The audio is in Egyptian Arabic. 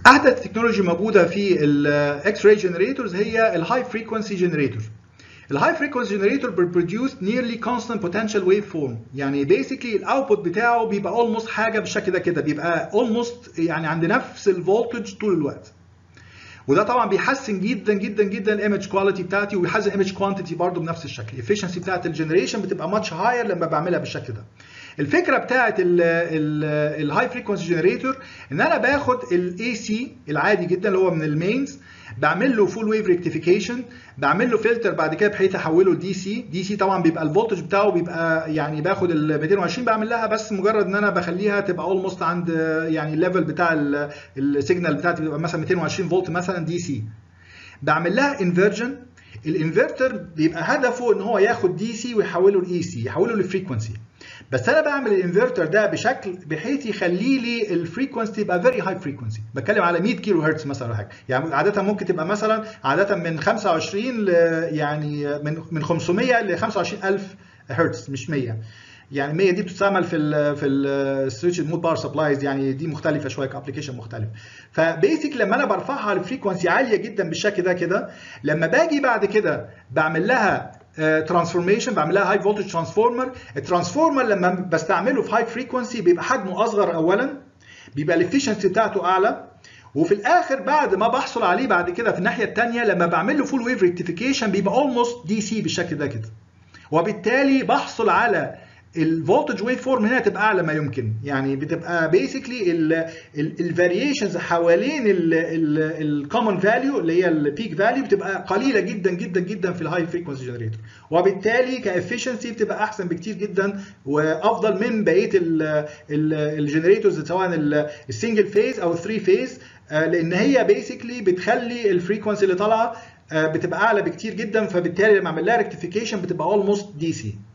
احدث تكنولوجي موجوده في الاكس راي جنريتورز هي الهاي فريكونسي جنريتور الهاي فريكونسي جنريتور بيبروديوس نيرلي كونستانت بوتنشال ويف فورم يعني بيسكلي الاوتبوت بتاعه بيبقى اولموست حاجه بالشكل ده كده بيبقى اولموست يعني عند نفس الفولتج طول الوقت وده طبعا بيحسن جدا جدا جدا الايمج كواليتي بتاعتي وبيحسن الايمج كوانتيتي برضه بنفس الشكل الافشنسي بتاعت الجنريشن بتبقى ماتش هاير لما بعملها بالشكل ده الفكره بتاعت الهاي فريكونسي جنريتور ان انا باخد الاي سي العادي جدا اللي هو من المينز بعمل له فول ويف ريكتيفيكيشن بعمل له فلتر بعد كده بحيث احوله لدي سي دي سي طبعا بيبقى الفولتج بتاعه بيبقى يعني باخد ال 220 بعمل لها بس مجرد ان انا بخليها تبقى اولموست عند يعني الليفل بتاع السيجنال بتاعتي بيبقى مثلا 220 فولت مثلا دي سي بعمل لها انفرجن الانفرتر بيبقى هدفه ان هو ياخد دي سي ويحوله لاي سي يحوله لفريكونسي بس انا بعمل الانفرتر ده بشكل بحيث يخلي لي الفريكونسي تبقى فيري هاي فريكونسي بتكلم على 100 كيلو هرتز مثلا ولا حاجه يعني عاده ممكن تبقى مثلا عاده من 25 ل يعني من من 500 ل 25000 هرتز مش 100 يعني 100 دي بتستعمل في ال في السويتش مود باور سبلايز يعني دي مختلفه شويه كابلكيشن مختلف فبيسك لما انا برفعها لفريكونسي عاليه جدا بالشكل ده كده لما باجي بعد كده بعمل لها ترانسفورميشن بعمل لها هاي فولتج ترانسفورمر الترانسفورمر لما بستعمله في هاي فريكونسي بيبقى حجمه اصغر اولا بيبقى الافشنسي بتاعته اعلى وفي الاخر بعد ما بحصل عليه بعد كده في الناحيه الثانيه لما بعمل له فول ويف ريكتيفيكيشن بيبقى اولموست دي سي بالشكل ده كده وبالتالي بحصل على الفولتج ويف فورم هنا تبقى اعلى ما يمكن يعني بتبقى بيسكلي الفاريشنز حوالين الكومن فاليو اللي هي البيك فاليو بتبقى قليله جدا جدا جدا في الهاي فريكونسي جنريتور وبالتالي كافشنسي بتبقى احسن بكتير جدا وافضل من بقيه الجنريتورز سواء السنجل فيز او الثري فيز لان هي بيسكلي بتخلي الفريكونسي اللي طالعه بتبقى اعلى بكتير جدا فبالتالي لما اعمل لها ريكتيفيكيشن بتبقى اولموست دي سي